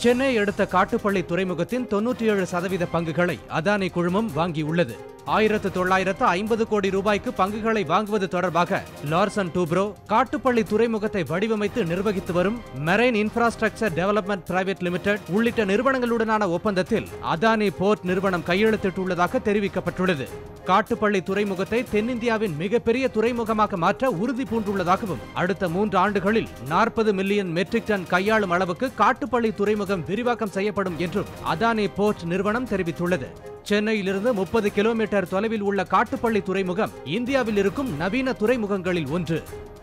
சென்னை அடுத்த காட்டுப்பள்ளி துறைமுகத்தின் தொன்னூற்றி ஏழு சதவீத பங்குகளை அதானி குழுமம் வாங்கியுள்ளது ஆயிரத்து தொள்ளாயிரத்து ஐம்பது கோடி ரூபாய்க்கு பங்குகளை வாங்குவது தொடர்பாக லார்சன் டூப்ரோ காட்டுப்பள்ளி துறைமுகத்தை வடிவமைத்து நிர்வகித்து வரும் marine infrastructure development private limited உள்ளிட்ட நிறுவனங்களுடனான ஒப்பந்தத்தில் அதானி போர்ட் நிறுவனம் கையெழுத்திட்டுள்ளதாக தெரிவிக்கப்பட்டுள்ளது காட்டுப்பள்ளி துறைமுகத்தை தென்னிந்தியாவின் மிகப்பெரிய துறைமுகமாக மாற்ற உறுதி பூண்டுள்ளதாகவும் அடுத்த மூன்று ஆண்டுகளில் நாற்பது மில்லியன் மெட்ரிக் டன் கையாளும் அளவுக்கு காட்டுப்பள்ளி துறைமுகம் விரிவாக்கம் செய்யப்படும் என்றும் அதானி போர்ட் நிறுவனம் தெரிவித்துள்ளது சென்னையிலிருந்து முப்பது கிலோமீட்டர் தொலைவில் உள்ள காட்டுப்பள்ளி துறைமுகம் இந்தியாவில் இருக்கும் நவீன துறைமுகங்களில் ஒன்று